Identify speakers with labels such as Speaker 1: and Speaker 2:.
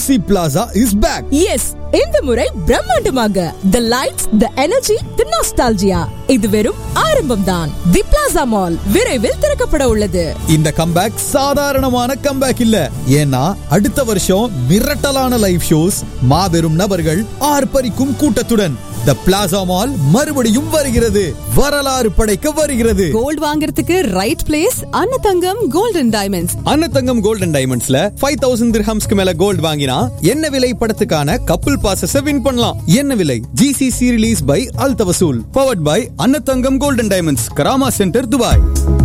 Speaker 1: Galaxy Plaza is back.
Speaker 2: Yes இந்த முறை பிரம்மாண்டமாக the lights the energy the nostalgia இது வெறும் ஆரம்பம்தான் தி பிளாசா மால் விரைவில் திறக்கப்பட உள்ளது
Speaker 1: இந்த கம்பேக் சாதாரணமான கம்பேக் இல்ல ஏன்னா அடுத்த வருஷம் மிரட்டலான லைவ் ஷோஸ் மாபெரும் நபர்கள் ஆர்ப்பரிக்கும் கூட்டத்துடன் த பிளாசா மால் மறுபடியும் வருகிறது வரலாறு படைக்க வருகிறது
Speaker 3: கோல்ட் வாங்குறதுக்கு right place Annathangam golden diamonds
Speaker 1: Annathangam golden டைமண்ட்ஸ்ல ஃபைவ் தௌசண்ட் திர்ஹம்ஸ்க்கு மேல கோல்ட் வாங்கினா என்ன விலை படத்துக்கான கப்புள் பாசஸ் வின் பண்ணலாம் என்ன விலை ஜிசிசி ரிலீஸ் பை அல்தவசூல் powered by Annathangam golden diamonds Karama centre Dubai